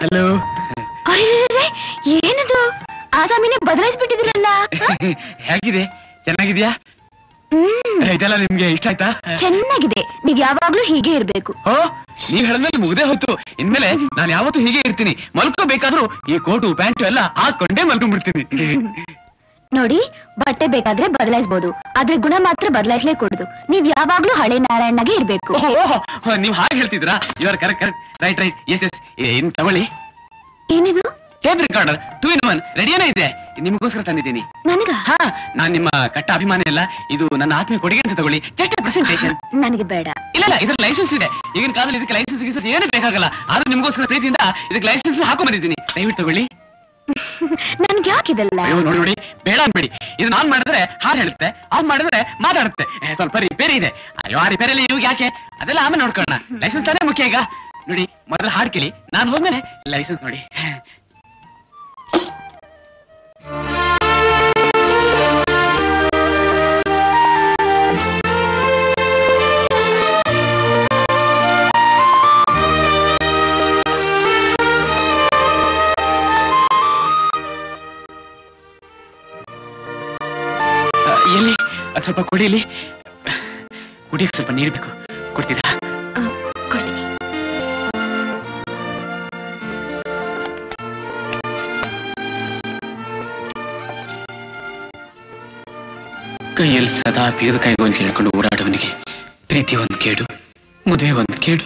hello ಅರೆ ಏನದು ಆಸಾಮಿನೇ ಬದಲಾಯಿಸ್ಬಿಟ್ಟಿದ್ರಲ್ಲ ಹೇಗಿದೆ ಚೆನ್ನಾಗಿದ್ಯಾ ಹ್ಮ್ ಇದೆಲ್ಲ ನಿಮ್ಗೆ ಇಷ್ಟ ಆಯ್ತಾ ಚೆನ್ನಾಗಿದೆ ನೀವ್ ಯಾವಾಗ್ಲೂ ಹೀಗೆ ಇರ್ಬೇಕು ಓ ನೀವ್ ಹೇಳಿದ್ಮೇಲೆ ಮುಗ್ದೇ ಹೋಯ್ತು ಇನ್ಮೇಲೆ ನಾನು ಯಾವತ್ತೂ ಹೀಗೆ ಇರ್ತೀನಿ ಮಲ್ಕೋಬೇಕಾದ್ರೂ ಈ ಕೋಟು ಪ್ಯಾಂಟು ಎಲ್ಲ ಹಾಕೊಂಡೇ ಮಲ್ಕೊಂಡ್ಬಿಡ್ತೀನಿ ನೋಡಿ ಬಟ್ಟೆ ಬೇಕಾದ್ರೆ ಬದಲಾಯಿಸಬಹುದು ಆದ್ರೆ ಗುಣ ಮಾತ್ರ ಬದಲಾಯಿಸ್ಲೇ ಕೊಡುದು ನೀವ್ ಯಾವಾಗ್ಲೂ ಹಳೆ ನಾರಾಯಣನಾಗೆ ಇರ್ಬೇಕು ಓಹೋ ನೀವ್ ಹಾಗೆ ಹೇಳ್ತಿದ್ರಾ you are correct correct right right yes yes ಇನ್ ತಗೊಳ್ಳಿ ಏನಿದು tape recorder two in one ರೆಡಿಯಾನೇ ಇದೆ ನಿಮಗೋಸ್ಕರ ತಂದಿದ್ದೀನಿ ನನಗ ಹಾ ನಾನ್ ನಿಮ್ಮ ಕಟ್ಟ ಅಭಿಮಾನಿ ಅಲ್ಲ ಇದು ನನ್ನ ಆತ್ಮೀಯ ಕೊಡುಗೆ ಅಂತ ತಗೊಳ್ಳಿ ಜಸ್ಟ್ ಪ್ರೆಸೆಂಟೇಶನ್ ನನಗೆ ಬೇಡ ಇಲ್ಲ ಇಲ್ಲ ಇದ್ರ ಲೈಸೆನ್ಸ್ ಇದೆ ಈಗಿನ ಕಾಲದಲ್ಲಿ ಇದಕ್ಕೆ ಲೈಸೆನ್ಸ್ ಗಿಸೆನ್ಸ್ ಏನು ಬೇಕಾಗಲ್ಲ ಆದ್ರೂ ನಿಮಗೋಸ್ಕರ ಪ್ರೀತಿಯಿಂದ ಇದಕ್ಕೆ ಲೈಸೆನ್ಸ್ ಹಾಕೊಂಡ್ ಬಂದಿದ್ದೀನಿ ದಯವಿಟ್ಟು ತಗೊಳ್ಳಿ ನನ್ಗೆ ಯಾಕಿದಲ್ಲ ಅಯ್ಯೋ ನೋಡಿ ನೋಡಿ ಬೇಡ ಅನ್ಬೇಡಿ ಇದು ನಾನ್ ಮಾಡಿದ್ರೆ ಹಾಡು ಹೇಳುತ್ತೆ ಆನ್ ಮಾಡಿದ್ರೆ ಮಾತಾಡುತ್ತೆ ಏ, ಸ್ವಲ್ಪ ರಿಪೇರಿ ಇದೆ ಅಯ್ಯೋ ಆ ರಿಪೇರಿಯಲ್ಲಿ ಇವಾಗ ಯಾಕೆ ಅದೆಲ್ಲ ಆಮೇಲೆ ನೋಡ್ಕೊಳ್ಳೋಣ ಲೈಸೆನ್ಸ್ ತಾನೇ ಮುಖ್ಯ ಈಗ ನೋಡಿ ಮೊದಲು ಹಾಡ್ ಕೇಳಿ ನಾನು ಹೋದ್ಮೇಲೆ ಲೈಸೆನ್ಸ್ ನೋಡಿ ಆ, ಎಲ್ಲಿ ಅದ್ ಸ್ವಲ್ಪ ಕುಡಿಯಲಿ ಕುಡಿಯಕ್ಕೆ ಸ್ವಲ್ಪ ನೀರು ಬೇಕು ಕೊಡ್ತೀರಾ ಆ, ಕೊಡ್ತೀನಿ ಕೈಯಲ್ಲಿ ಸದಾ ಬೀಗದ ಕೈಗೊಂದು ಹೇಳ್ಕೊಂಡು ಓಡಾಡುವನಿಗೆ ಪ್ರೀತಿ ಒಂದು ಕೇಡು ಮದುವೆ ಒಂದು ಕೇಡು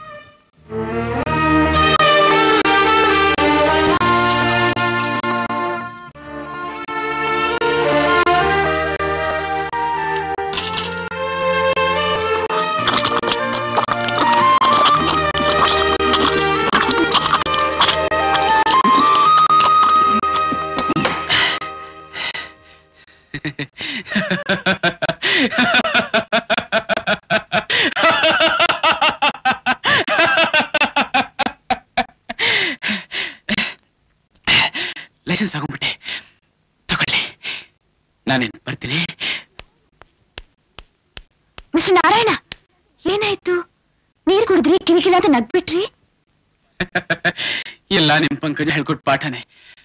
ಲೈಸೆನ್ಸ್ ತಗೊಂಡ್ಬಿಟ್ಟೆ ತಗೊಳ್ಳಿ ನಾನೇನ್ ಬರ್ತೀನಿ ಮಿಸ್ಟರ್ ನಾರಾಯಣ ಏನಾಯ್ತು ನೀರ್ ಕುಡಿದ್ರಿ ಕಿರಿಕಿಲ ಅಂತ ನಗ್ಬಿಟ್ರಿ ಎಲ್ಲ ನಿಮ್ ಪಂಕಜ ಹೇಳ್ಕೊಟ್ ಪಾಠನೇ